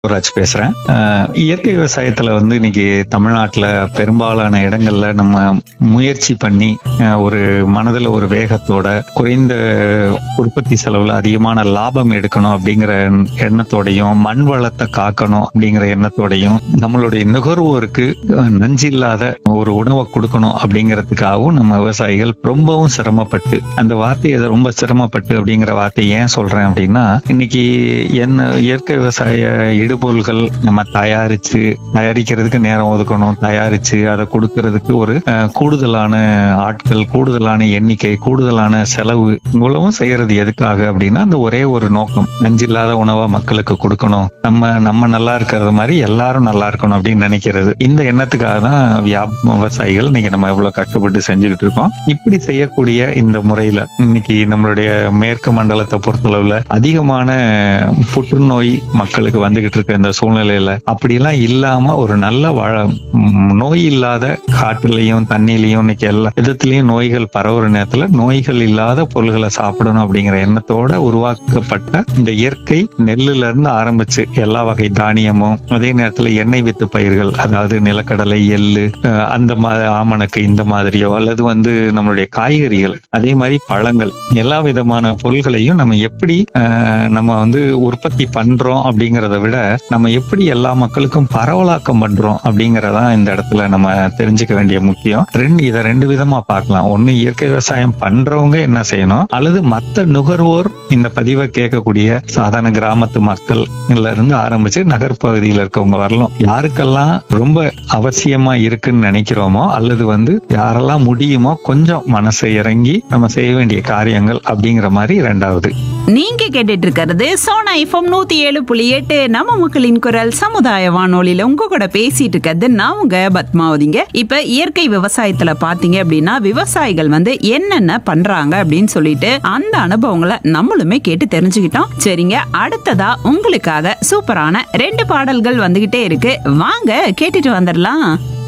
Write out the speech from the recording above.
ராஜ் பேசுறேன் அஹ், இயற்கை விவசாயத்துல வந்து இன்னைக்கு தமிழ்நாட்டுல பெரும்பாலான இடங்கள்ல நம்ம முயற்சி பண்ணி அஹ், ஒரு மனதுல ஒரு வேகத்தோட குறைந்த உற்பத்தி செலவுல அதிகமான லாபம் எடுக்கணும் அப்படிங்கிற எண்ணத்தோடையும் மண் வளத்தை காக்கணும் அப்படிங்கிற எண்ணத்தோடையும் நம்மளுடைய நுகர்வோருக்கு அஹ், நஞ்சில்லாத ஒரு உணவை கொடுக்கணும் அப்படிங்கிறதுக்காகவும் நம்ம விவசாயிகள் ரொம்பவும் சிரமப்பட்டு அந்த வார்த்தையை ரொம்ப சிரமப்பட்டு அப்படிங்கிற வார்த்தையை ஏன் சொல்றேன் அப்படின்னா இன்னைக்கு என்ன இயற்கை விவசாய இடுபொருள்கள் நம்ம தயாரிச்சு தயாரிக்கிறதுக்கு நேரம் ஒதுக்கணும் தயாரிச்சு அதை கொடுக்கறதுக்கு ஒரு அஹ், கூடுதலான ஆட்கள் கூடுதலான எண்ணிக்கை கூடுதலான செலவு இவ்வளவும் செய்யறது எதுக்காக அப்படின்னா அந்த ஒரே ஒரு நோக்கம் நஞ்சில்லாத உணவை மக்களுக்கு கொடுக்கணும் நம்ம நம்ம நல்லா இருக்கிறது மாதிரி எல்லாரும் நல்லா இருக்கணும் அப்படின்னு நினைக்கிறது இந்த எண்ணத்துக்காக தான் வியா- விவசாயிகள் இன்னைக்கு நம்ம இவ்வளவு கஷ்டப்பட்டு செஞ்சுக்கிட்டு இருக்கோம் இப்படி செய்யக்கூடிய இந்த முறையில இன்னைக்கு நம்மளுடைய மேற்கு மண்டலத்தை பொறுத்தளவுல அதிகமான புற்றுநோய் மக்களுக்கு வந்துகிட்டு இருக்க இந்த சூழ்நிலையில அப்படியெல்லாம் இல்லாம ஒரு நல்ல வாழ ம், நோய் இல்லாத காட்டுலயும் தண்ணிலையும் இன்னைக்கு எல்லா விதத்திலயும் நோய்கள் பரவுற நேரத்துல நோய்கள் இல்லாத பொருள்களை சாப்பிடணும் அப்படிங்கிற எண்ணத்தோட உருவாக்கப்பட்ட இந்த இயற்கை நெல்லுல இருந்து ஆரம்பிச்சு எல்லா வகை தானியமும் அதே நேரத்துல எண்ணெய் வித்து பயிர்கள் அதாவது நிலக்கடலை எள்ளு அஹ், அந்த மாதிரி ஆமணக்கு இந்த மாதிரியோ அல்லது வந்து நம்மளுடைய காய்கறிகள் அதே மாதிரி பழங்கள் எல்லா விதமான பொருள்களையும் நம்ம எப்படி அஹ், நம்ம வந்து உற்பத்தி பண்றோம் அப்படிங்கறத விட நம்ம எப்படி எல்லா மக்களுக்கும் பரவலாக்கம் பண்றோம் அப்படிங்கறதான் இந்த இடத்துல நம்ம தெரிஞ்சுக்க வேண்டிய முக்கியம் ரெண்டு இதை ரெண்டு விதமா பார்க்கலாம் ஒண்ணு இயற்கை விவசாயம் பண்றவங்க என்ன செய்யணும் அல்லது மத்த நுகர்வோர் இந்த பதிவை கேட்கக்கூடிய சாதாரண கிராமத்து மக்கள் இருந்து ஆரம்பிச்சு நகர்ப்பகுதியில இருக்கவங்க வரலாம் யாருக்கெல்லாம் ரொம்ப அவசியமா இருக்குன்னு நினைக்கிறோமோ அல்லது வந்து யாரெல்லாம் முடியுமோ கொஞ்சம் மனசை இறங்கி நம்ம செய்ய வேண்டிய காரியங்கள் அப்படிங்கிற மாதிரி ரெண்டாவது நீங்க கேட்டுட்டு இருக்கிறது சோனா எஃப்எம் நூத்தி ஏழு புள்ளி எட்டு நம்ம மக்களின் குரல் சமுதாய வானொலியில உங்க கூட பேசிட்டு இருக்கிறது நான் உங்க பத்மாவதிங்க இப்ப இயற்கை விவசாயத்துல பாத்தீங்க அப்படின்னா விவசாயிகள் வந்து என்னென்ன பண்றாங்க அப்படின்னு சொல்லிட்டு அந்த அனுபவங்களை நம்மளுமே கேட்டு தெரிஞ்சுக்கிட்டோம் சரிங்க அடுத்ததா உங்களுக்காக சூப்பரான ரெண்டு பாடல்கள் வந்துகிட்டே இருக்கு வாங்க கேட்டுட்டு வந்துடலாம்